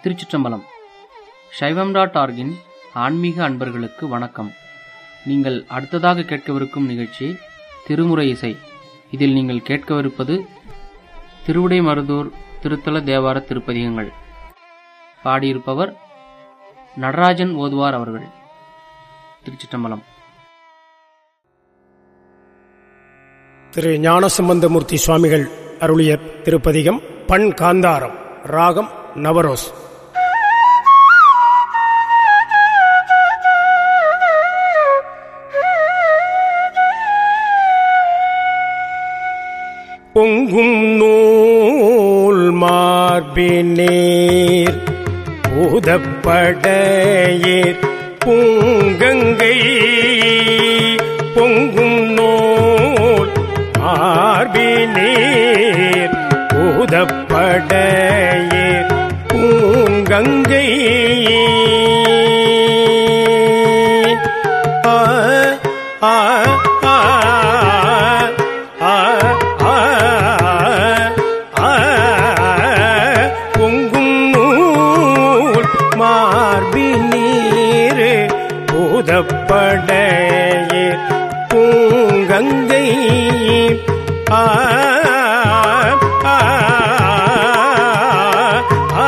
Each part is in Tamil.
திருச்சிற்றம்பலம் சைவம் டாட் ஆர்கின் ஆன்மீக அன்பர்களுக்கு வணக்கம் நீங்கள் அடுத்ததாக கேட்கவிருக்கும் நிகழ்ச்சி திருமுறை இசை இதில் நீங்கள் கேட்கவிருப்பது திருவிடை மருதூர் திருத்தல தேவார திருப்பதிகங்கள் பாடியிருப்பவர் நடராஜன் ஓதுவார் அவர்கள் திருச்சிற்றம்பலம் திரு ஞானசம்பந்தமூர்த்தி சுவாமிகள் அருளிய திருப்பதிகம் பண் காந்தாரம் ராகம் நவரோஸ் பொங்கும் நூல் மார்பினேர் பூதப்படையேர் பூங்கங்கை பொங்கும் நூல் மார்பினேர் பூதப்படையேர் பூங்கங்கை ஆ ஆ ஆ ஆ ஆ ஆ பொங்கும் நூல் மார்பினீர் பூதப்படையே பூங்கங்கை ஆ ஆ, ஆ,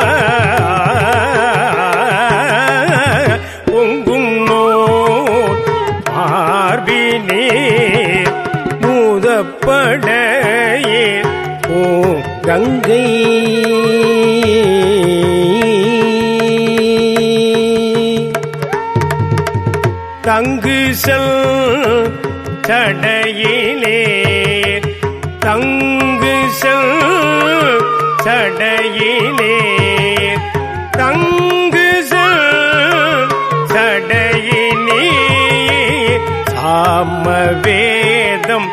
பொங்கும் நூல் மார்பினீர் மூதப்படையே ஓ கங்கை தங்கு செல் சடையிலே தங்கு செல் சடையிலே தங்கு செல் சடையினே சாமவேதம்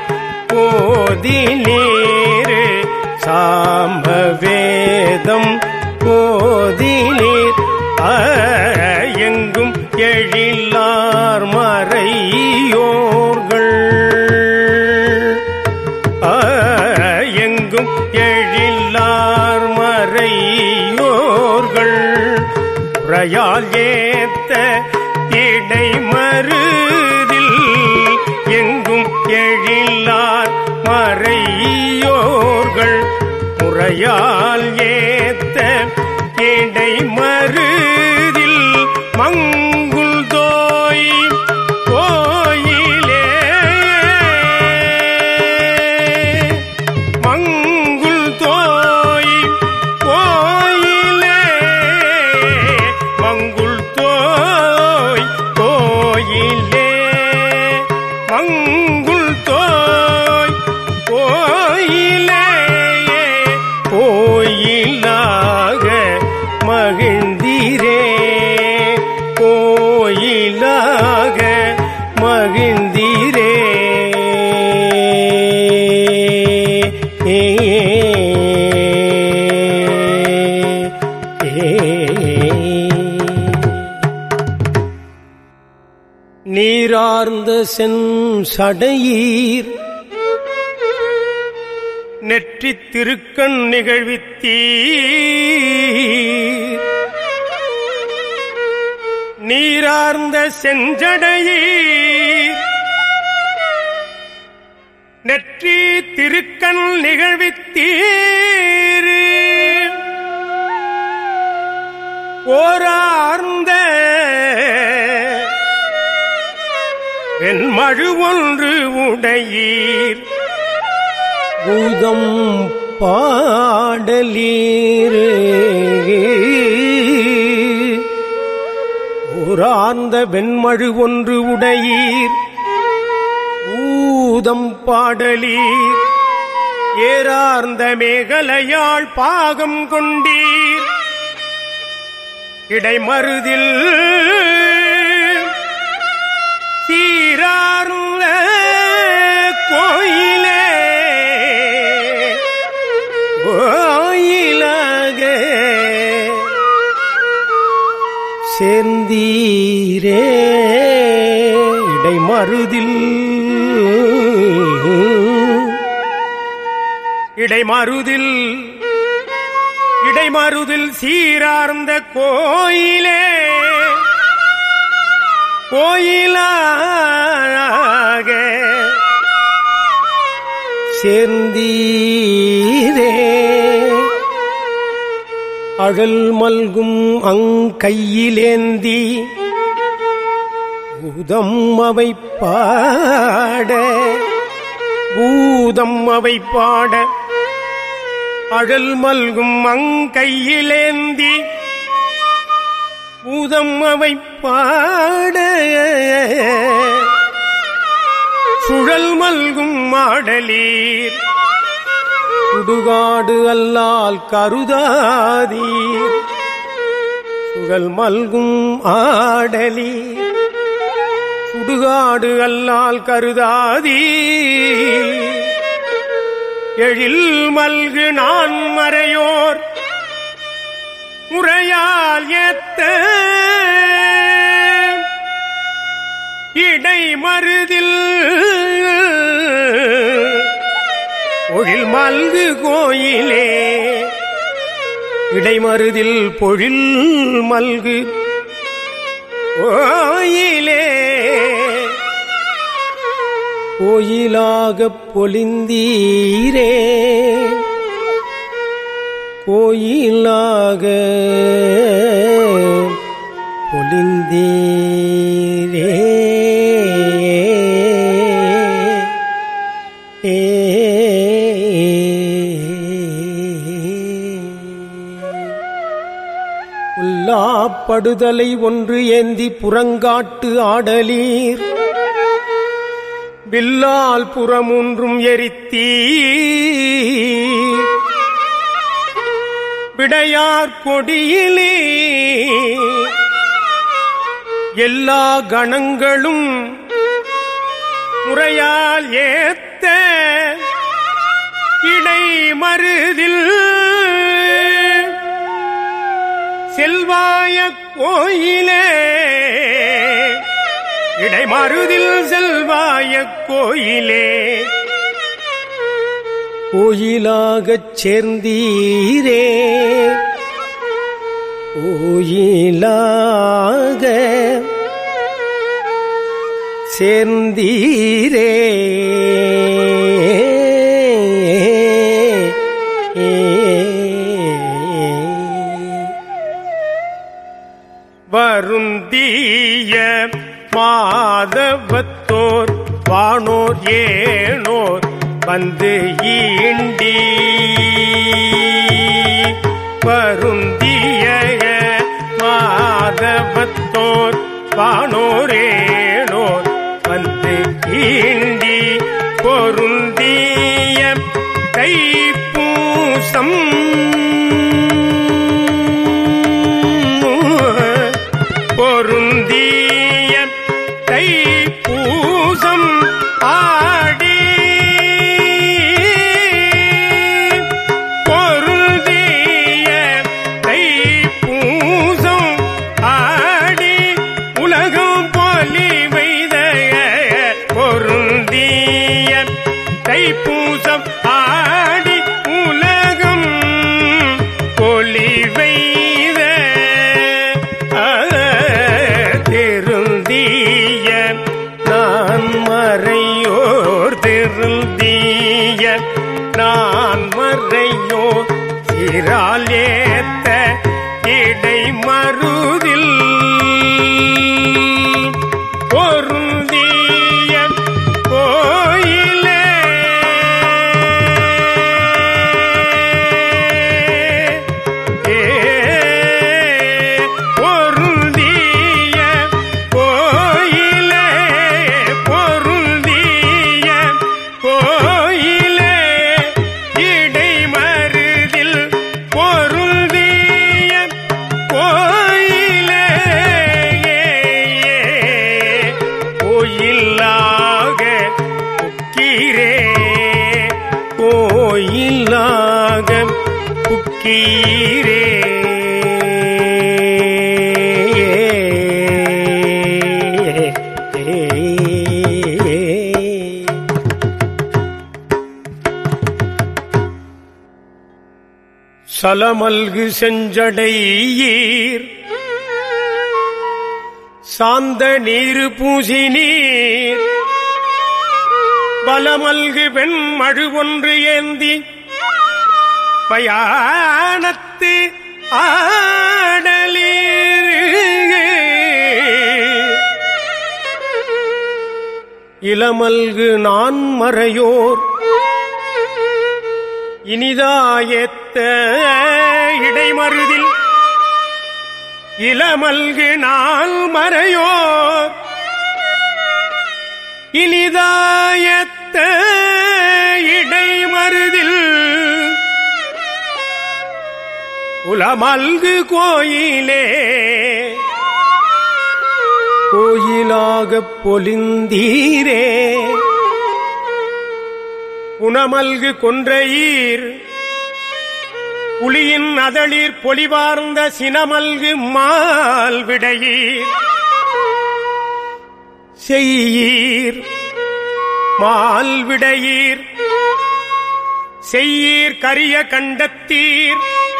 போதினீர் சாமவேதம் போதினீர் எங்கும் எழிலார் மறையோர்கள் ஆ, எங்கும் எழிலார் மறையோர்கள் உரையால் ஏத்த இடை மருதில் எங்கும் எழிலார் மறையோர்கள் முறையால் ஏத்த இடை மருதில் மங்குள் தோய் கோயிலே மங்குள் தோய் கோயிலே மங்குள் தோய் கோயிலே மங்குள் தோய் கோயிலே கோயிலாக மகிழ்ந்தீரே கோயிலாக மகிழ்ந்தீரே ஏ நீரார்ந்த செஞ்சடையீர் நெற்றித் திருக்கண் நிகழ்வித்தீர் நீரார்ந்த செஞ்சடையீர் நெற்றி திருக்கண் நிகழ்வித்தீர் ஓரார்ந்த வெண்மழு ஒன்று உடையீர் பூதம் பாடலீர் ஊரார்ந்த வெண்மழு ஒன்று உடையீர் ஊதம் பாடலீர் ஏறார்ந்த மேகலையாள் பாகம் கொண்டீர் இடைமருதில் சீரார்ந்த கோயிலே கோயிலாக சேர்ந்தீரே இடைமருதில் இடைமருதில் இடை இடைமருதில் சீரார்ந்த கோயிலே கோயிலாக சேர்ந்தீரே அழல் மல்கும் அங்கையிலேந்தி பூதம் அவை பாட பூதம் அவை பாட அழல் மல்கும் அங்கையிலேந்தி பூதம் அவை பாட சுழல் மல்கும் மாடலீர் சுடுகாடு அல்லால் கருதாதீர் சுழல் மல்கும் ஆடலீர் சுடுகாடு அல்லால் கருதாதீர் எழில் மல்கு நான் மறையோர் முறையால் ஏத்த இடை மருதில் பொழில் மல்கு கோயிலே இடைமருதில் பொழில் மல்கு கோயிலே கோயிலாகப் பொலிந்தீரே கோயிலாக பொலிந்தீரே ஏ உல்லாப்படுதலை ஒன்று ஏந்தி புறங்காட்டு ஆடலீர் வில்லால் புறமூன்றும் எரித்தீ விடையார் கொடியிலே எல்லா கணங்களும் முறையால் ஏத்த இடை மருதில் செல்வாய கோயிலே இடைமருதில் செல்வாய கோயிலே கோயிலாகச் சேர்ந்தீரே கோயிலாக சேர்ந்தீரே வருந்திய மாதவத்தோர் வானோர் ஏனோர் வந்து ஈண்டி வருந்திய மாதவத்தோர் வானோரேனோர் வந்து ஈண்டி பொருந்திய தைப்பூசம் பொருந்திய தைப்பூசம் ஆடி பொருந்திய தைப்பூசம் ஆடி உலகம் போலி வைத பொருந்திய தைப்பூசம் ஆடி உலகம் பொலி வைத திருந்திய நான் மறையோர் திருந்திய நான் மறையோர் சிறால் ஏத்த இடை மருதில் பொருந்திய கோயிலே பொருந்திய கோயிலே பொருந்திய கோயிலே இடைமருதில் பொருந்திய கோயிலே கோயிலாக புக்கீரே கோயிலாக புக்கீரே சலமல்கு செஞ்சடையீர் சாந்த நீரு பூசி நீர் பலமல்கு வெண் மழு ஒன்று ஏந்தி பயானத்து ஆடலீர் இளமல்கு நான் மறையோர் இனிதாயத்த இடைமருதில் இளமல்கு நாள் மறையோர் இனிதாயத்த இடைமருதில் உலமல்கு கோயிலே கோயிலாகப் பொலிந்தீரே உணமல்கு கொன்றையீர் புலியின் அதளிர் பொலிவார்ந்த சினமல்கு மால் விடையீர் செய்யீர் மால் விடையீர் செய்யீர் கரிய கண்டத்தீர்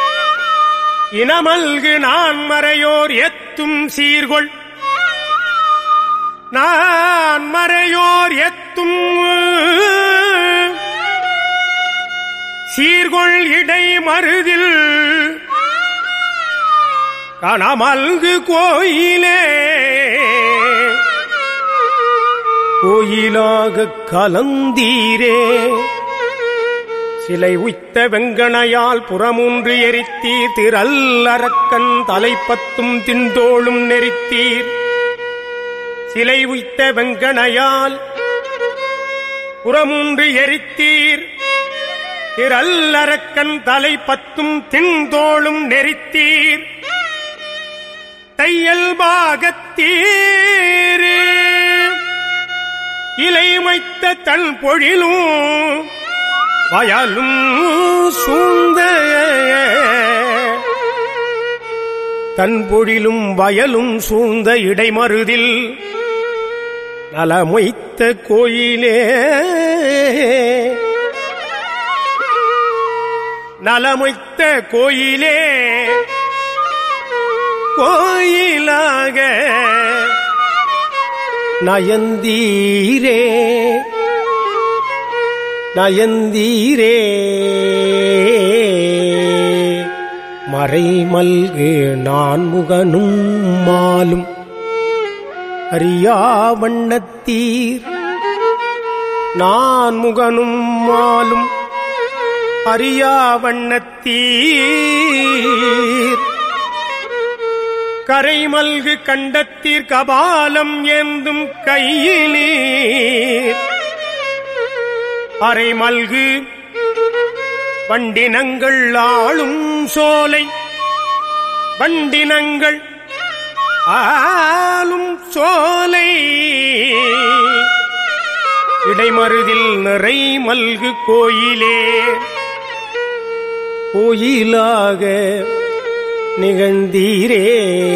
இனமல்கு நான் மறையோர் எத்தும் சீர்கொள் நான் மறையோர் எத்தும் சீர்கொள் இடை மருதில் கணமல்கு கோயிலே கோயிலாக கலந்தீரே சிலை உய்த்த வெங்கணையால் புறமூன்று எரித்தீர் திரல் அரக்கன் தலைப்பத்தும் திண்டோளும் நெறித்தீர் சிலை உய்த்த வெங்கணையால் புறமூன்று எரித்தீர் திரல் அரக்கன் தலை பத்தும் தின்தோளும் நெறித்தீர் தையல் பாகத்தீர் இலை வைத்த தன் பொழிலும் வயலும் சூழ்ந்த தன் பொழிலும் வயலும் சூழ்ந்த இடைமருதில் நலமொய்த்த கோயிலே நலமொய்த்த கோயிலே கோயிலாக நயந்தீரே நயந்தீரே மறைமல்கு நான்முகனும் மாலும் அறியாவண்ணத்தீர் நான் முகனும் மாலும் அறியாவண்ணத்தீர் கரைமல்கு கண்டத்தீர் கபாலம் ஏந்தும் கையிலீர் அரைமல்கு வண்டினங்கள் ஆளும் சோலை வண்டினங்கள் ஆளும் சோலை இடைமருதில் நிறை மல்கு கோயிலே கோயிலாக நிகழ்ந்தீரே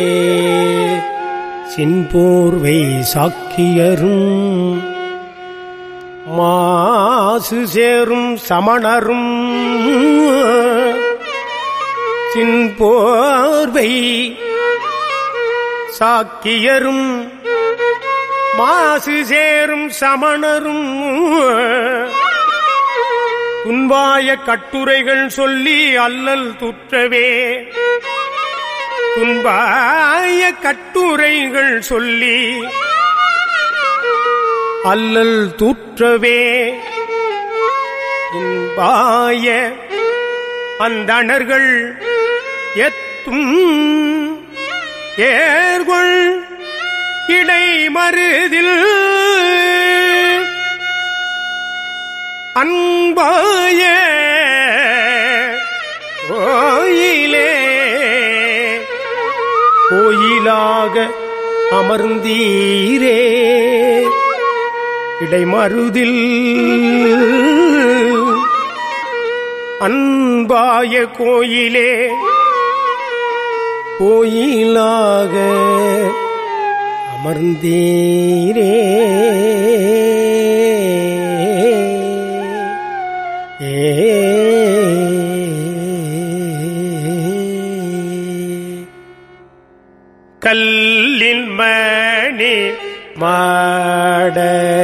சின்போர்வை சாக்கியரும் மாசு சேரும் சமணரும் சின்போர்வை சாக்கியரும் மாசு சேரும் சமணரும் துன்பாய கட்டுரைகள் சொல்லி அல்லல் துற்றவே துன்பாய கட்டுரைகள் சொல்லி அல்லல் தூற்றவே இன்பாய அந்தணர்கள் எத்தும் ஏர்கொள் இடை மருதில் அன்பாய கோயிலே கோயிலாக அமர்ந்தீரே இடைமருதில் அன்பாய கோயிலே கோயிலாக அமர்ந்தீரே ஏ கல்லின் மணி மாட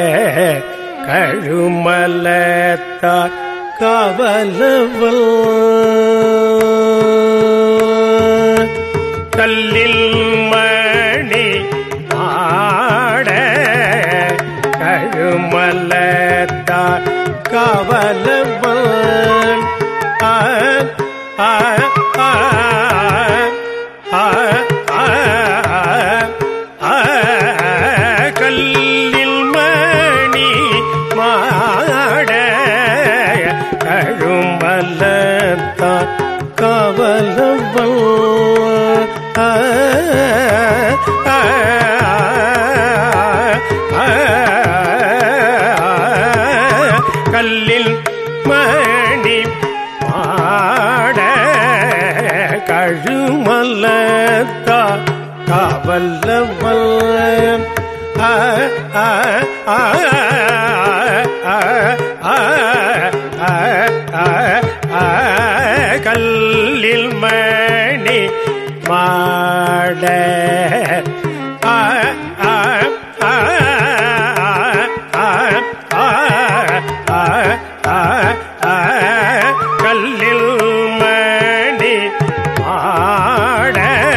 கழுமலத்தார் கவலவல் கல்லில் மணி மாட கழுமலத்தார் கவலவன் ஆ ஆ ஆ ஆ ஆ ஆ கல்லில் மணி மாட கழுமலத்தார் கவலவன் ஆ ஆ ஆ கல்லில் மணி மாட கழுமலத்தா காவல்லவல் ஆ ஆ ஆ ஆ ஆ ஆ ஆ கல்லில் மணி மாட ஆ ஆ ஆ ஆ ஆ ஆ ஆ கல்லில் மணி ஆட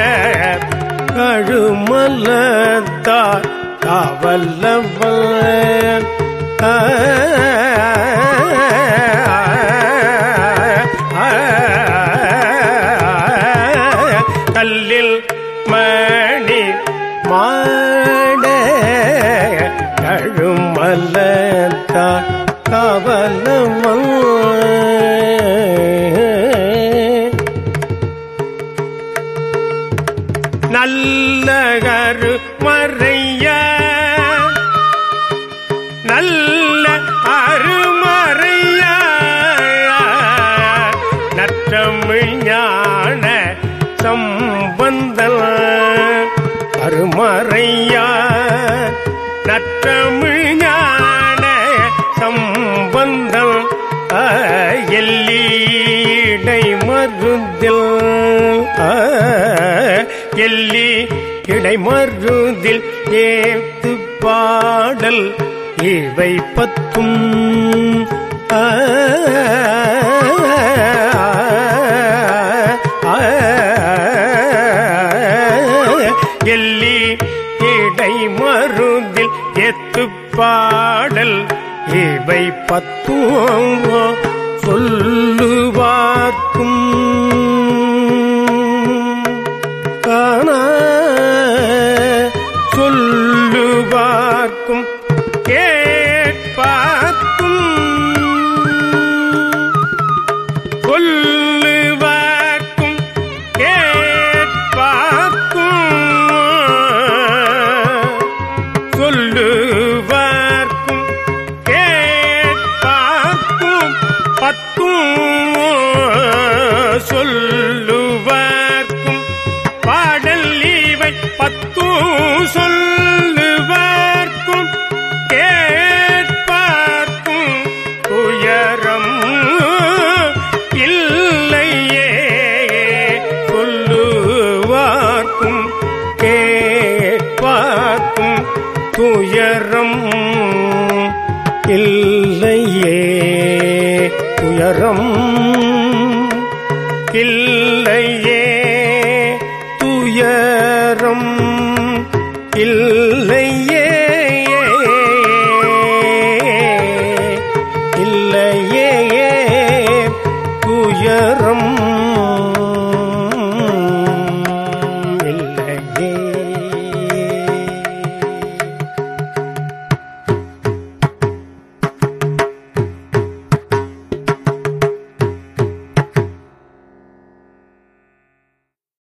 கழுமலத்தா காவல்லவன் கல்லில் மணி மாட கழுமலத்தா கவலவன் நல்லகரு மறைய நல்ல அருமறைய நற்றமிழ் ஞான சம்பந்தல் அருமறையா நற்றமிழ் ஞான சம்பந்தல் எல்லீடை மருந்தில் ஆ, எல்லி இடைமருதில் ஏத்து பாடல் இவை பத்தும் ஆ, ஆ, எல்லி இடைமருதில் ஏத்து பாடல் இவை பத்தும் சொல்லுவார்க்கும் காணா சொல்லுவார்க்கும் கேட்பார்க்கும் சொல்லுவார்க்கும் கேட்பார்க்கும் சொல்லுவார்க்கும் கேட்பார்க்கும் பத்தும் சொல்லுவார்க்கும் பாடல் இவை பத்தும் சொல்லுவார்க்கும் கேட்பார்க்கும் துயரம் இல்லையே சொல்லுவார்க்கும் கேட்பார்க்கும் துயரம் இல்லையே துயரம்